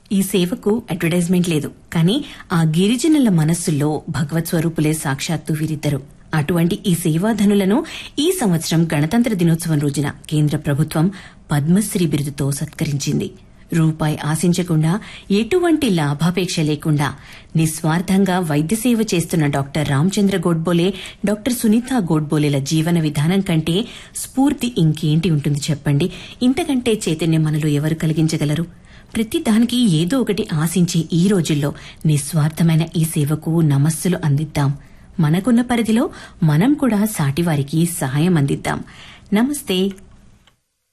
ఈ సేవకు అడ్వర్టైజ్మెంట్ లేదు కానీ ఆ గిరిజనుల మనస్సుల్లో భగవత్ స్వరూపులే సాక్షాత్తు వీరిద్దరు అటువంటి ఈ సేవాధనులను ఈ సంవత్సరం గణతంత్ర దినోత్సవం రోజున కేంద్ర ప్రభుత్వం పద్మశ్రీ బిరుదుతో సత్కరించింది రూపాయి ఆశించకుండా ఎటువంటి లాభాపేక్ష లేకుండా నిస్వార్థంగా వైద్య సేవ చేస్తున్న డాక్టర్ రామచంద్ర గోడ్బోలే డాక్టర్ సునీత గోడ్బోలేల జీవన విధానం కంటే స్ఫూర్తి ఇంకేంటి ఉంటుంది చెప్పండి ఇంతకంటే చైతన్యం మనలో ఎవరు కలిగించగలరు ప్రతి దానికి ఏదో ఒకటి ఆశించే ఈ రోజుల్లో నిస్వార్థమైన ఈ సేవకు నమస్సులు అందిద్దాం మనకున్న పరిధిలో మనం కూడా సాటివారికి సహాయం అందిద్దాం నమస్తే